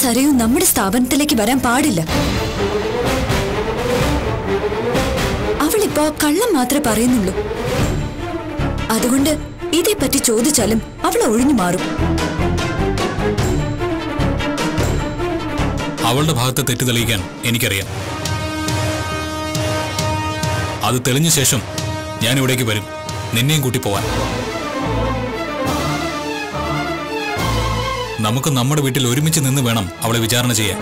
സരയു നമ്മുടെ സ്ഥാപനത്തിലേക്ക് വരാൻ പാടില്ല അവളിപ്പോ കള്ളം മാത്രമേ പറയുന്നുള്ളൂ അതുകൊണ്ട് ഇതേപ്പറ്റി ചോദിച്ചാലും അവൾ ഒഴിഞ്ഞു മാറും അവളുടെ ഭാഗത്തെ തെറ്റ് തെളിയിക്കാൻ എനിക്കറിയാം അത് തെളിഞ്ഞ ശേഷം ഞാൻ ഇവിടേക്ക് വരും നിന്നെയും കൂട്ടി പോവാൻ നമുക്ക് നമ്മുടെ വീട്ടിൽ ഒരുമിച്ച് നിന്ന് വേണം അവളെ വിചാരണ ചെയ്യാൻ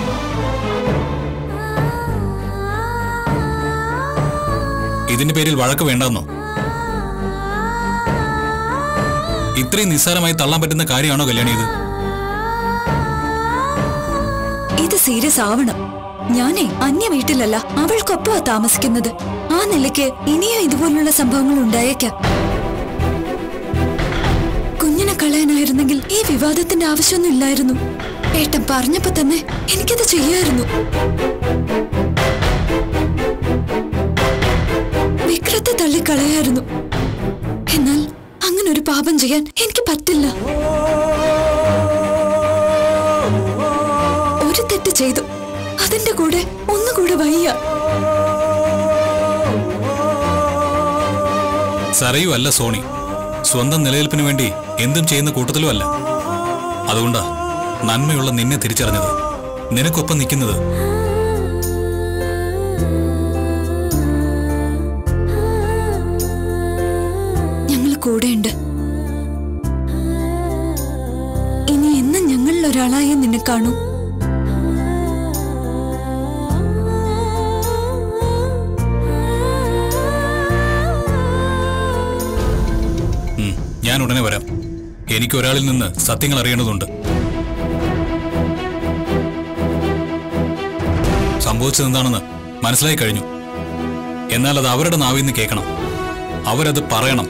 ഇതിന്റെ പേരിൽ വഴക്ക് വേണ്ടെന്നോ ഇത്രയും നിസ്സാരമായി തള്ളാൻ പറ്റുന്ന കാര്യമാണോ കല്യാണി ഇത് ഇത് സീരിയസ് ആവണം ഞാനേ അന്യ വീട്ടിലല്ല അവൾക്കൊപ്പമാ താമസിക്കുന്നത് ആ നിലയ്ക്ക് ഇനിയും ഇതുപോലുള്ള സംഭവങ്ങൾ ഉണ്ടായേക്കാം കുഞ്ഞിനെ കളയാനായിരുന്നെങ്കിൽ ഈ വിവാദത്തിന്റെ ആവശ്യമൊന്നും ഇല്ലായിരുന്നു ഏട്ടൻ പറഞ്ഞപ്പോ തന്നെ എനിക്കത് ചെയ്യായിരുന്നു വിക്രത്തെ തള്ളിക്കളയായിരുന്നു എന്നാൽ അങ്ങനെ ഒരു പാപം ചെയ്യാൻ എനിക്ക് പറ്റില്ല ഒരു തെറ്റ് ചെയ്തു അതിന്റെ കൂടെ ഒന്നുകൂടെ വയ്യ സരയു അല്ല സോണി സ്വന്തം നിലനിൽപ്പിന് വേണ്ടി എന്തും ചെയ്യുന്ന കൂട്ടത്തിലും അല്ല അതുകൊണ്ടാ നന്മയുള്ള നിന്നെ തിരിച്ചറിഞ്ഞത് നിനക്കൊപ്പം നിൽക്കുന്നത് ഞങ്ങൾ കൂടെയുണ്ട് ഇനി എന്നും ഞങ്ങളിൽ ഒരാളായി നിന്നെ കാണൂ ഉം, ഞാൻ ഉടനെ വരാം എനിക്ക് ഒരാളിൽ നിന്ന് സത്യങ്ങൾ അറിയേണ്ടതുണ്ട് സംഭവിച്ചത് എന്താണെന്ന് മനസ്സിലായി കഴിഞ്ഞു എന്നാൽ അത് അവരുടെ നാവിൽ നിന്ന് കേൾക്കണം അവരത് പറയണം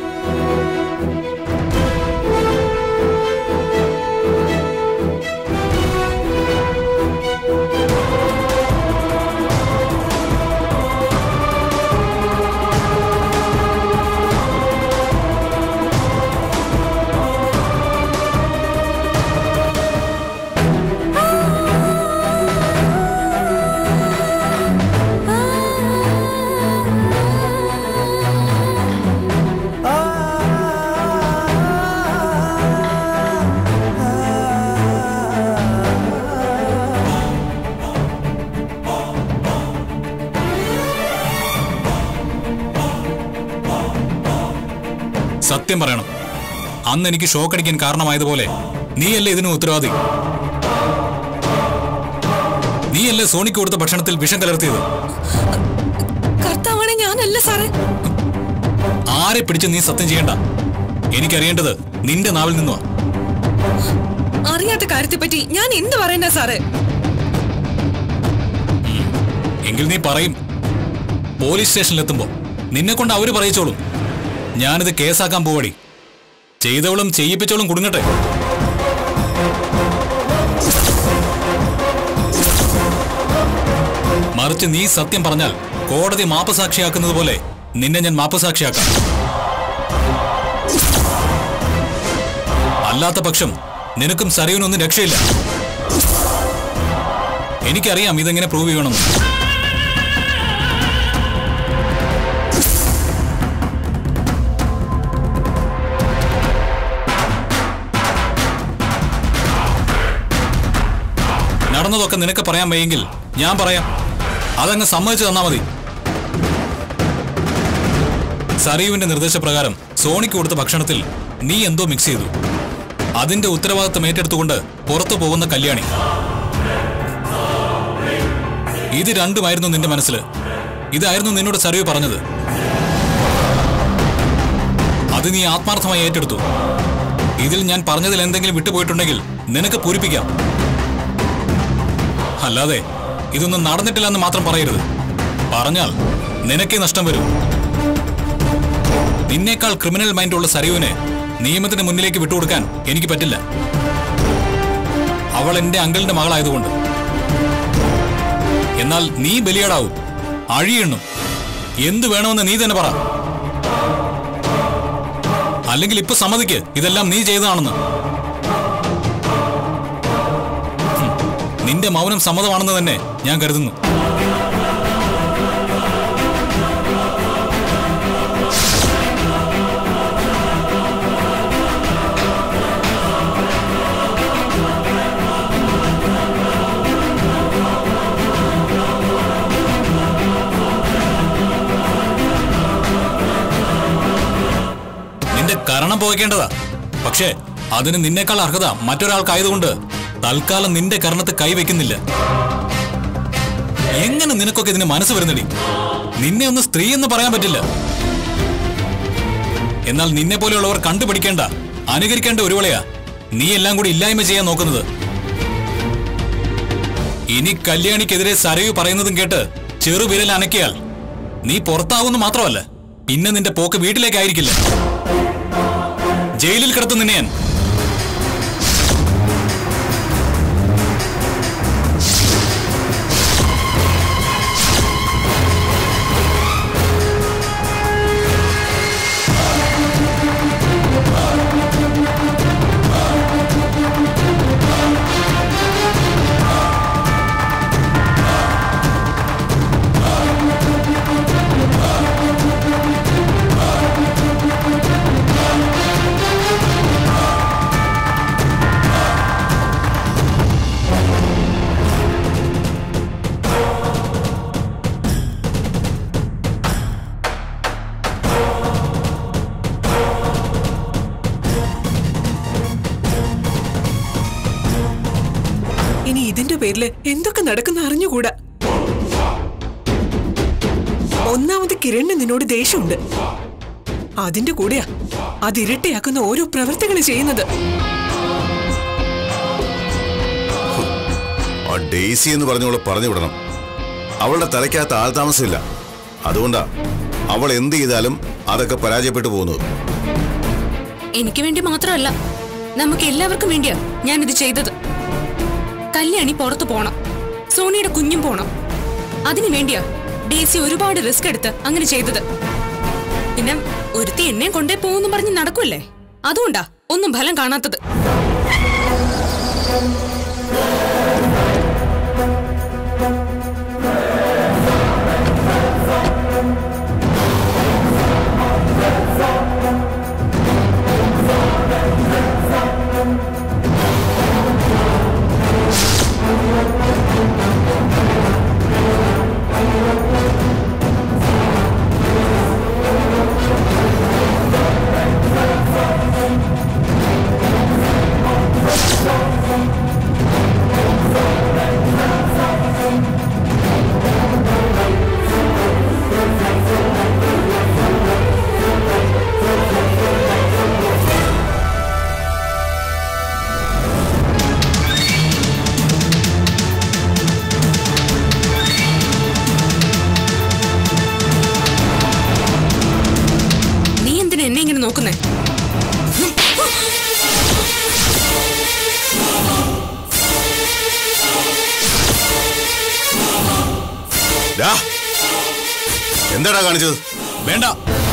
സത്യം പറയണം അന്ന് എനിക്ക് ഷോക്ക് അടിക്കാൻ കാരണമായതുപോലെ നീയല്ലേ ഇതിന് ഉത്തരവാദി നീയല്ലേ സോണിക്ക് കൊടുത്ത ഭക്ഷണത്തിൽ വിഷം കലർത്തിയത് കർത്താവാണ് ഞാനല്ല സാറേ ആരെ പിടിച്ച് നീ സത്യം ചെയ്യണ്ട എനിക്കറിയേണ്ടത് നിന്റെ നാവിൽ നിന്നുവാ അറിയാത്ത കാര്യത്തെപ്പറ്റി ഞാൻ എന്ത് പറയുന്ന സാറേ എങ്കിൽ നീ പറയും പോലീസ് സ്റ്റേഷനിലെത്തുമ്പോ നിന്നെ കൊണ്ട് അവര് പറയിച്ചോളും ഞാനിത് കേസാക്കാൻ പോവടി ചെയ്തവളും ചെയ്യിപ്പിച്ചോളും കുടുങ്ങട്ടെ മറിച്ച് നീ സത്യം പറഞ്ഞാൽ കോടതി മാപ്പസാക്ഷിയാക്കുന്നത് പോലെ നിന്നെ ഞാൻ മാപ്പസാക്ഷിയാക്കാം അല്ലാത്ത പക്ഷം നിനക്കും സരയുനൊന്നും രക്ഷയില്ല എനിക്കറിയാം ഇതെങ്ങനെ പ്രൂവ് ചെയ്യണമെന്ന് നടന്നതൊക്കെ നിനക്ക് പറയാൻ വയ്യെങ്കിൽ ഞാൻ പറയാം അതങ്ങ് സമ്മതിച്ചു തന്നാ മതി സറിയുവിന്റെ നിർദ്ദേശപ്രകാരം സോണിക്ക് കൊടുത്ത ഭക്ഷണത്തിൽ നീ എന്തോ മിക്സ് ചെയ്തു അതിന്റെ ഉത്തരവാദിത്തം ഏറ്റെടുത്തുകൊണ്ട് പുറത്തു പോകുന്ന കല്യാണി ഇത് രണ്ടുമായിരുന്നു നിന്റെ മനസ്സിൽ ഇതായിരുന്നു നിന്നോട് സറിയു പറഞ്ഞത് അത് നീ ആത്മാർത്ഥമായി ഏറ്റെടുത്തു ഇതിൽ ഞാൻ പറഞ്ഞതിൽ എന്തെങ്കിലും വിട്ടുപോയിട്ടുണ്ടെങ്കിൽ നിനക്ക് പൂരിപ്പിക്കാം അല്ലാതെ ഇതൊന്നും നടന്നിട്ടില്ലെന്ന് മാത്രം പറയരുത് പറഞ്ഞാൽ നിനക്കേ നഷ്ടം വരും നിന്നേക്കാൾ ക്രിമിനൽ മൈൻഡുള്ള സരയുവിനെ നിയമത്തിന് മുന്നിലേക്ക് വിട്ടുകൊടുക്കാൻ എനിക്ക് പറ്റില്ല അവൾ എന്റെ അങ്കിളിന്റെ മകളായതുകൊണ്ട് എന്നാൽ നീ ബലിയാടാവും അഴിയെണ്ണും എന്ത് വേണമെന്ന് നീ തന്നെ പറ അല്ലെങ്കിൽ ഇപ്പൊ സമ്മതിക്ക് ഇതെല്ലാം നീ ചെയ്തതാണെന്ന് ഹും, നിന്റെ മൗനം സമ്മതമാണെന്ന് തന്നെ ഞാൻ കരുതുന്നു നിന്റെ കരണം പോകേണ്ടതാ പക്ഷേ അതിന് നിന്നേക്കാൾ അർഹത മറ്റൊരാൾക്കായതുകൊണ്ട് തൽക്കാലം നിന്റെ കരണത്ത് കൈവയ്ക്കുന്നില്ല എങ്ങനെ നിനക്കൊക്കെ ഇതിന് മനസ്സ് വരുന്നടി നിന്നെ ഒന്ന് സ്ത്രീ എന്ന് പറയാൻ പറ്റില്ല എന്നാൽ നിന്നെ പോലെയുള്ളവർ കണ്ടുപിടിക്കേണ്ട അനുകരിക്കേണ്ട ഒരുവളെയാ നീ എല്ലാം കൂടി ഇല്ലായ്മ ചെയ്യാൻ നോക്കുന്നത് ഇനി കല്യാണിക്കെതിരെ സരയു പറയുന്നതും കേട്ട് ചെറുവിരൽ അനക്കിയാൽ നീ പുറത്താവുന്നു മാത്രമല്ല പിന്നെ നിന്റെ പോക്ക് വീട്ടിലേക്കായിരിക്കില്ല ജയിലിൽ കിടത്തും നിന്നെ ഞാൻ ഇനി ഇതിന്റെ പേരില് എന്തൊക്കെ നടക്കുന്ന അറിഞ്ഞുകൂടാ ഒന്നാമത് കിരണിന് നിന്നോട് ദേഷ്യമുണ്ട് അതിന്റെ കൂടെയാ അത് ഇരട്ടിയാക്കുന്ന ഓരോ പ്രവൃത്തികൾ ചെയ്യുന്നത് ആ ഡെയ്സി എന്ന് പറഞ്ഞവളെ പറഞ്ഞു വിടണം അവളുടെ തലയ്ക്കകത്ത് ആൾതാമസമില്ല അതുകൊണ്ടാ അവൾ എന്ത് ചെയ്താലും അതൊക്കെ പരാജയപ്പെട്ടു പോകുന്നത് എനിക്ക് വേണ്ടി മാത്രമല്ല നമുക്ക് എല്ലാവർക്കും വേണ്ടിയാ ഞാൻ ഇത് ചെയ്തത് കല്യാണി പുറത്തു പോണം സോണിയുടെ കുഞ്ഞും പോണം അതിനു വേണ്ടിയാ ഡേസി ഒരുപാട് റിസ്ക് എടുത്ത് അങ്ങനെ ചെയ്തത് പിന്നെ ഒരുത്തി എന്നെ കൊണ്ടേ പോകുന്നു പറഞ്ഞ് നടക്കുമല്ലേ അതുകൊണ്ടാ ഒന്നും ഫലം കാണാത്തത് നീ എന്തിനാ എന്നെ ഇങ്ങനെ നോക്കുന്നേ ഡാ, എന്താടാ കാണിച്ചത് വേണ്ട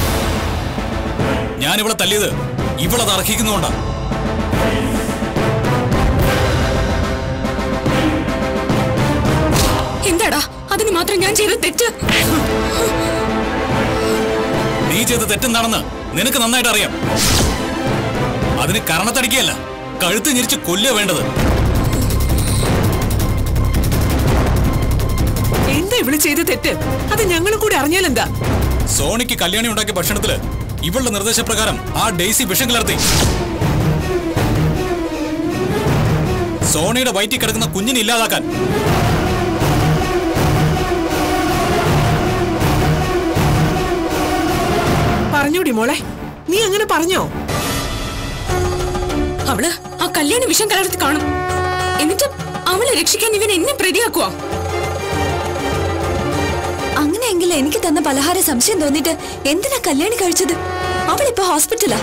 ഞാൻ ഇവിടെ തല്ലിയത് ഇവളത് അർഹിക്കുന്നുകൊണ്ടാ എന്താടാ അതിന് മാത്രം ഞാൻ ചെയ്ത തെറ്റ് നീ ചെയ്ത തെറ്റെന്താണെന്ന് നിനക്ക് നന്നായിട്ട് അറിയാം അതിന് കരണത്തടിക്കുകയല്ല കഴുത്ത് ഞെരിച്ച് കൊല്ലുക വേണ്ടത് എന്താ ഇവള് ചെയ്ത തെറ്റ് അത് ഞങ്ങളും കൂടി അറിഞ്ഞാലെന്താ സോണിക്ക് കല്യാണി ഉണ്ടാക്കിയ ഭക്ഷണത്തില് ഇവളുടെ നിർദ്ദേശപ്രകാരം ആ ഡെയ്സി വിഷം കലർത്തി സോണിയുടെ വയറ്റിൽ കിടക്കുന്ന കുഞ്ഞിനെ ഇല്ലാതാക്കാൻ പറഞ്ഞോടി മോളെ നീ അങ്ങനെ പറഞ്ഞോ അവള് ആ കല്യാണി വിഷം കലർത്തി കാണും എന്നിട്ട് അവളെ രക്ഷിക്കാൻ ഇവൻ എന്നെ പ്രതിയാക്കുവാ അങ്ങനെയെങ്കിൽ എനിക്ക് തന്ന പലഹാര സംശയം തോന്നിട്ട് എന്തിനാ കല്യാണി കഴിച്ചത് അവളിപ്പോ ഹോസ്പിറ്റലാ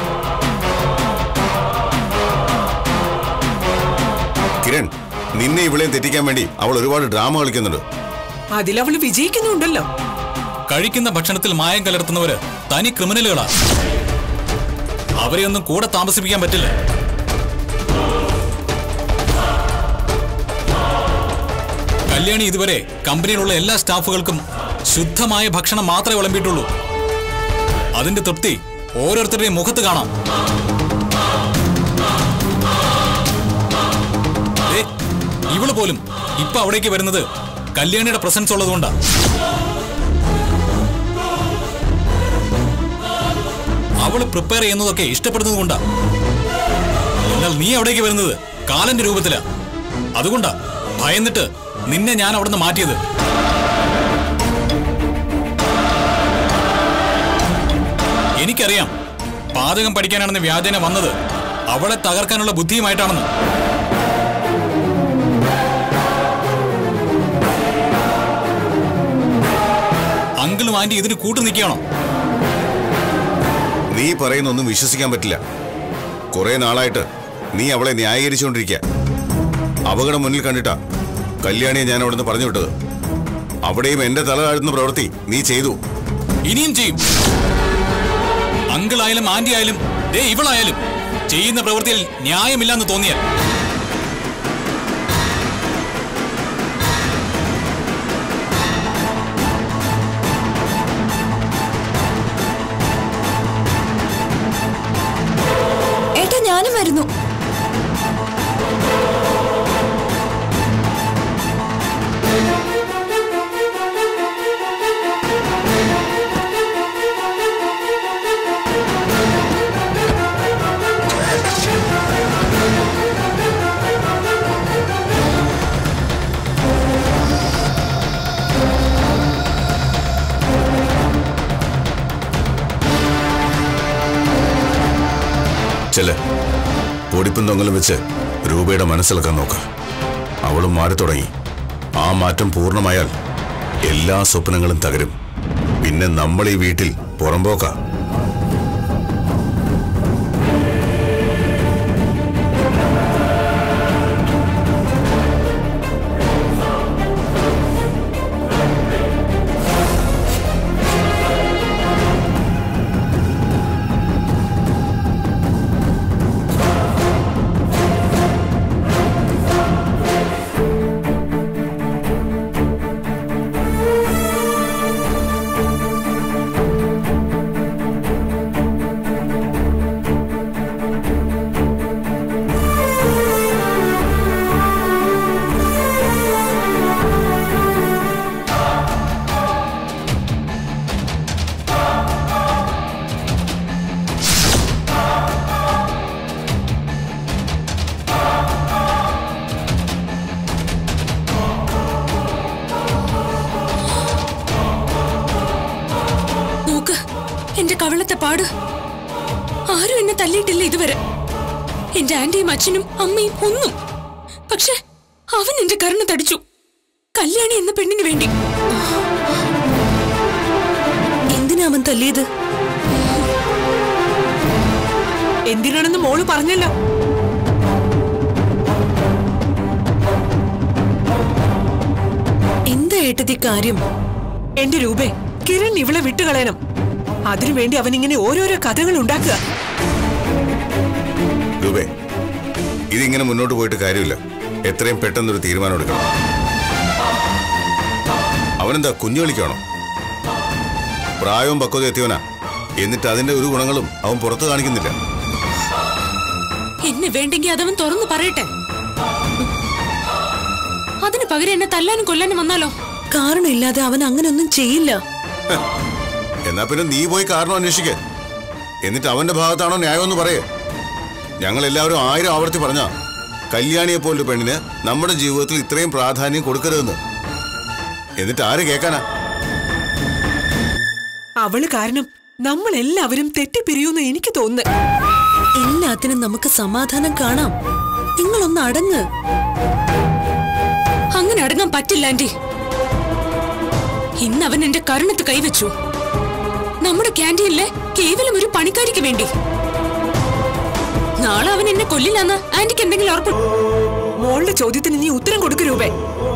കിരൺ നിന്നെ ഇവളെയും തെറ്റിക്കാൻ വേണ്ടി അവൾ ഒരുപാട് ഡ്രാമ കളിക്കുന്നുണ്ട് അതിലവള് വിജയിക്കുന്നുണ്ടല്ലോ കഴിക്കുന്ന ഭക്ഷണത്തിൽ മായം കലർത്തുന്നവര് തനി ക്രിമിനലുകളാ അവരെയൊന്നും കൂടെ താമസിപ്പിക്കാൻ പറ്റില്ല കല്യാണി ഇതുവരെ കമ്പനിയിലുള്ള എല്ലാ സ്റ്റാഫുകൾക്കും ശുദ്ധമായ ഭക്ഷണം മാത്രമേ വിളമ്പിയിട്ടുള്ളൂ അതിന്റെ തൃപ്തി ഓരോരുത്തരുടെയും മുഖത്ത് കാണാം ദേ, ഇവള് പോലും ഇപ്പൊ അവിടേക്ക് വരുന്നത് കല്യാണിയുടെ പ്രസൻസ് ഉള്ളതുകൊണ്ടാ അവള് പ്രിപ്പയർ ചെയ്യുന്നതൊക്കെ ഇഷ്ടപ്പെടുന്നത് കൊണ്ടാ എന്നാൽ നീ അവിടേക്ക് വരുന്നത് കാലന്റെ രൂപത്തിലാ അതുകൊണ്ടാ ഭയന്നിട്ട് നിന്നെ ഞാൻ അവിടുന്ന് മാറ്റിയത് എനിക്കറിയാം പാചകം പഠിക്കാനാണെന്ന് വ്യാജേന വന്നത് അവളെ തകർക്കാനുള്ള ബുദ്ധിയുമായിട്ടാണെന്ന് അങ്കിളും ആന്റി ഇതിന് കൂട്ടു നിൽക്കുകയാണോ നീ പറയുന്നൊന്നും വിശ്വസിക്കാൻ പറ്റില്ല കുറെ നാളായിട്ട് നീ അവളെ ന്യായീകരിച്ചുകൊണ്ടിരിക്കുക അപകടം മുന്നിൽ കണ്ടിട്ടാ കല്യാണിയെ ഞാൻ അവിടുന്ന് പറഞ്ഞു വിട്ടത് അവിടെയും എന്റെ തല താഴ്ത്തുന്ന പ്രവൃത്തി നീ ചെയ്തു ഇനിയും ചെയ്യും അങ്കിൾ ആയാലും ആന്റി ആയാലും ദേ ഇവളായാലും ചെയ്യുന്ന പ്രവൃത്തിയിൽ ന്യായമില്ലെന്ന് തോന്നിയാൽ ഏട്ടാ ഞാനും വരുന്നു ചെല് പൊടിപ്പും തൊങ്ങലും വെച്ച് രൂപയുടെ മനസ്സിലൊക്കെ നോക്ക അവളും മാറി തുടങ്ങി ആ മാറ്റം പൂർണ്ണമായാൽ എല്ലാ സ്വപ്നങ്ങളും തകരും പിന്നെ നമ്മൾ ഈ വീട്ടിൽ പുറമ്പോക്ക നോക്ക് എന്റെ കവളത്തെ പാട് ആരും എന്നെ തല്ലിയിട്ടില്ല ഇതുവരെ എന്റെ ആന്റിയും അച്ഛനും അമ്മയും ഒന്നും പക്ഷെ അവൻ എന്റെ കരുണ തടിച്ചു കല്യാണി എന്ന പെണ്ണിന് വേണ്ടി എന്തിനാ അവൻ തല്ലിയത് എന്തിനാണെന്ന് മോള് പറഞ്ഞല്ലോ എന്താ ഏട്ടത്തി കാര്യം എന്റെ രൂപേ കിരൺ ഇവളെ വിട്ടുകളയണം അതിനുവേണ്ടി അവൻ ഇങ്ങനെ ഓരോരോ കഥകൾ ഉണ്ടാക്കുക രൂപേ ഇതിങ്ങനെ മുന്നോട്ട് പോയിട്ട് കാര്യമില്ല എത്രയും പെട്ടെന്നൊരു തീരുമാനം എടുക്കണം അവനെന്താ കുഞ്ഞു കളിക്കാണോ പ്രായവും പക്വത എത്തിയവനാ എന്നിട്ട് അതിന്റെ ഒരു ഗുണങ്ങളും അവൻ പുറത്തു കാണിക്കുന്നില്ല എന്നെ വേണ്ടെങ്കിൽ അതവൻ തുറന്നു പറയട്ടെ അതിന് പകരം എന്നെ തല്ലാനും കൊല്ലാനും വന്നാലോ കാരണമില്ലാതെ അവൻ അങ്ങനൊന്നും ചെയ്യില്ല എന്നാ പിന്നെ നീ പോയി കാരണം അന്വേഷിക്ക എന്നിട്ട് അവന്റെ ഭാഗത്താണോ ന്യായമെന്ന് പറയേ ഞങ്ങൾ എല്ലാവരും ആയിരം ആവർത്തി പറഞ്ഞ കല്യാണിയെ പോലൊരു പെണ്ണിന് നമ്മുടെ ജീവിതത്തിൽ ഇത്രയും പ്രാധാന്യം കൊടുക്കരുതെന്ന് എന്നിട്ട് ആര് കേൾക്കാനാ അവള് കാരണം നമ്മൾ എല്ലാവരും തെറ്റിപ്പിരിയൂന്ന് എനിക്ക് തോന്നുന്നു എല്ലാത്തിനും നമുക്ക് സമാധാനം കാണാം നിങ്ങളൊന്ന് അടങ്ങ് അങ്ങനെ അടങ്ങാൻ പറ്റില്ല ആന്റി ഇന്ന് അവൻ എന്റെ കരുണത്ത് കൈവച്ചു നമ്മുടെ ക്യാൻറ്റീനിലെ കേവലം ഒരു പണിക്കാരിക്ക് വേണ്ടി നാളെ അവൻ എന്നെ കൊല്ലില്ലെന്ന് ആന്റിക്ക് എന്തെങ്കിലും ഉറപ്പ് മോളുടെ ചോദ്യത്തിന് നീ ഉത്തരം കൊടുക്കൂ രൂപേ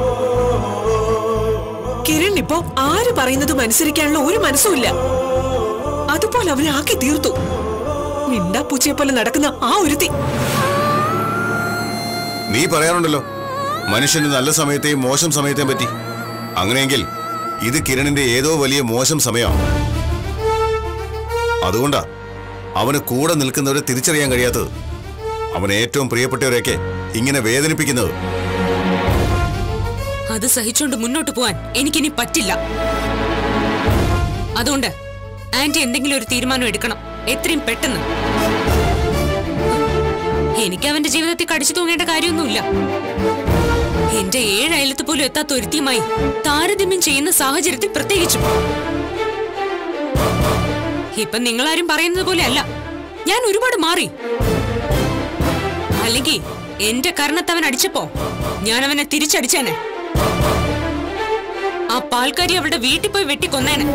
കിരൺ ഇപ്പോ ആര് പറയുന്നതും അനുസരിക്കാനുള്ള ഒരു മനസ്സുമില്ല അതുപോലെ അവനെ ആക്കി തീർത്തു മിണ്ടാപ്പൂച്ചയെ പോലെ നടക്കുന്ന ആ ഒരുത്തി നീ പറയാറുണ്ടല്ലോ മനുഷ്യന് നല്ല സമയത്തെയും മോശം സമയത്തെയും പറ്റി അങ്ങനെയെങ്കിൽ ഇത് കിരണിന്റെ ഏതോ വലിയ മോശം സമയമാണ് അതുകൊണ്ടാ അവന് കൂടെ നിൽക്കുന്നവരെ തിരിച്ചറിയാൻ കഴിയാത്തത് അവന് ഏറ്റവും പ്രിയപ്പെട്ടവരെയൊക്കെ ഇങ്ങനെ വേദനിപ്പിക്കുന്നത് അത് സഹിച്ചുകൊണ്ട് മുന്നോട്ട് പോവാൻ എനിക്കിനി പറ്റില്ല അതുകൊണ്ട് ആന്റി എന്തെങ്കിലും ഒരു തീരുമാനം എടുക്കണം എത്രയും പെട്ടെന്ന് എനിക്ക് അവന്റെ ജീവിതത്തിൽ കടിച്ചു തൂങ്ങേണ്ട കാര്യമൊന്നുമില്ല എന്റെ ഏഴ് അയലത്ത് പോലും എത്താത്ത ഒരുത്തിയുമായി താരതമ്യം ചെയ്യുന്ന സാഹചര്യത്തിൽ പ്രത്യേകിച്ചും ഇപ്പൊ നിങ്ങളാരും പറയുന്നത് പോലെ അല്ല ഞാൻ ഒരുപാട് മാറി അല്ലെങ്കിൽ എന്റെ കർണത്തവൻ അടിച്ചപ്പോ ഞാൻ അവനെ തിരിച്ചടിച്ചേനെ ആ പാൽക്കാരി അവളുടെ വീട്ടിൽ പോയി വെട്ടിക്കൊന്നേനെ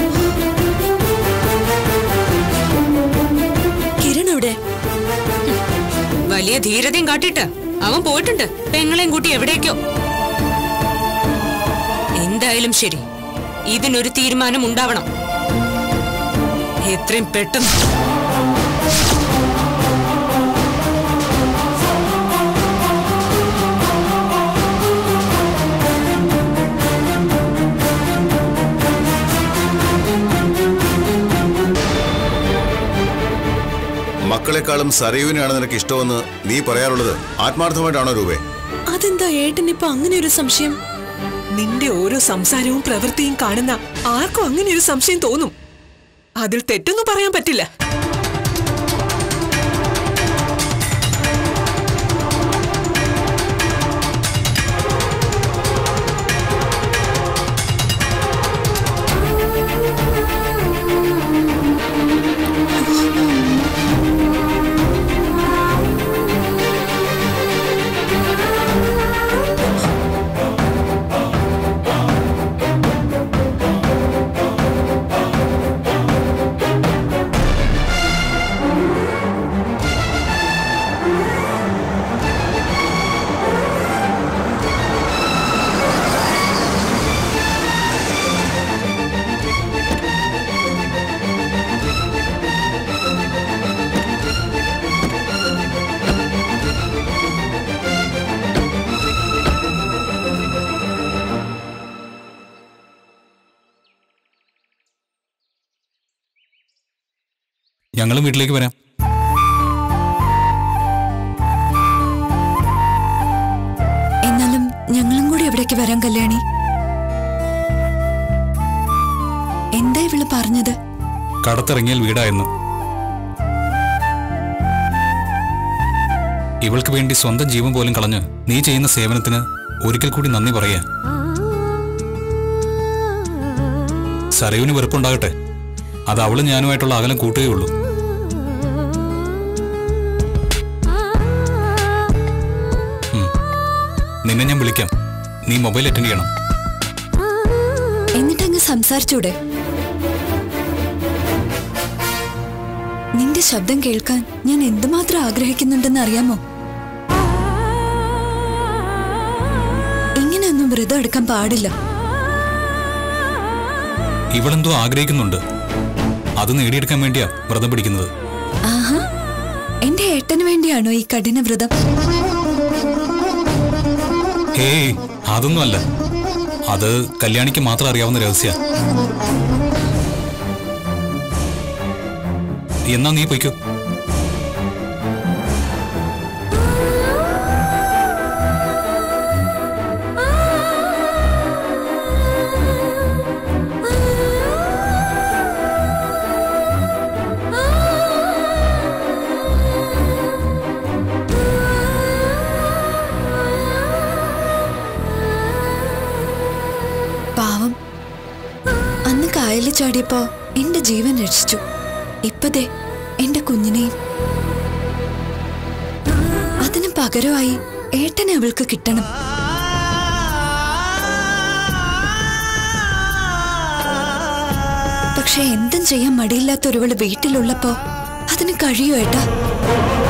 കിരൺ എവിടെ വലിയ ധീരതയും കാട്ടിട്ട് അവൻ പോയിട്ടുണ്ട് പെങ്ങളെയും കൂട്ടി എവിടേക്കോ എന്തായാലും ശരി ഇതിനൊരു തീരുമാനം ഉണ്ടാവണം എത്രയും പെട്ടെന്ന് മക്കളെക്കാളും സരയുവിനാണ് നിനക്ക് ഇഷ്ടമെന്ന് നീ പറയാറുള്ളത് ആത്മാർത്ഥമായിട്ടാണോ രൂപേ അതെന്താ ഏട്ടനിപ്പോ അങ്ങനെ ഒരു സംശയം നിന്റെ ഓരോ സംസാരവും പ്രവൃത്തിയും കാണുന്ന ആർക്കും അങ്ങനെ ഒരു സംശയം തോന്നും അതിൽ തെറ്റൊന്നും പറയാൻ പറ്റില്ല ഞങ്ങളും വീട്ടിലേക്ക് വരാം എന്നാലും ഞങ്ങളും കൂടി എവിടേക്ക് വരാം കല്യാണി എന്താ ഇവള് പറഞ്ഞത് കടത്തിറങ്ങിയാൽ വീടായെന്ന് ഇവൾക്ക് വേണ്ടി സ്വന്തം ജീവൻ പോലും കളഞ്ഞ് നീ ചെയ്യുന്ന സേവനത്തിന് ഒരിക്കൽ കൂടി നന്ദി പറയാ സരയുവിന് വെറുപ്പുണ്ടാകട്ടെ അത് അവളും ഞാനുമായിട്ടുള്ള അകലം കൂട്ടുകയുള്ളൂ ഉം. നിന്നെ ഞാൻ വിളിക്കാം നീ മൊബൈൽ അറ്റൻഡ് ചെയ്യണം എന്നിട്ടങ്ങ് സംസാരിച്ചൂടെ നിന്റെ ശബ്ദം കേൾക്കാൻ ഞാൻ എന്തുമാത്രം ആഗ്രഹിക്കുന്നുണ്ടെന്ന് അറിയാമോ ഇങ്ങനെയൊന്നും വ്രതം എടുക്കാൻ പാടില്ല ഇവളെന്തോ ആഗ്രഹിക്കുന്നുണ്ട് അത് നേടിയെടുക്കാൻ വേണ്ടിയാ വ്രതം പിടിക്കുന്നത് ആഹാ എന്റെ ഏട്ടന് വേണ്ടിയാണോ ഈ കഠിന വ്രതം ഹേയ് അതൊന്നുമല്ല അത് കല്യാണിക്ക് മാത്രം അറിയാവുന്ന രഹസ്യ എന്നാ നീ പൊയ്ക്കോ പാവം അന്ന് കായലിൽ ചാടിയപ്പോ എന്റെ ജീവൻ രക്ഷിച്ചു ഇപ്പതേ എന്റെ കുഞ്ഞിനെയും അതിന് പകരമായി ഏട്ടനെ അവൾക്ക് കിട്ടണം പക്ഷെ എന്തും ചെയ്യാൻ മടിയില്ലാത്ത ഒരുവള് വീട്ടിലുള്ളപ്പോ അതിന് കഴിയോ ഏട്ടാ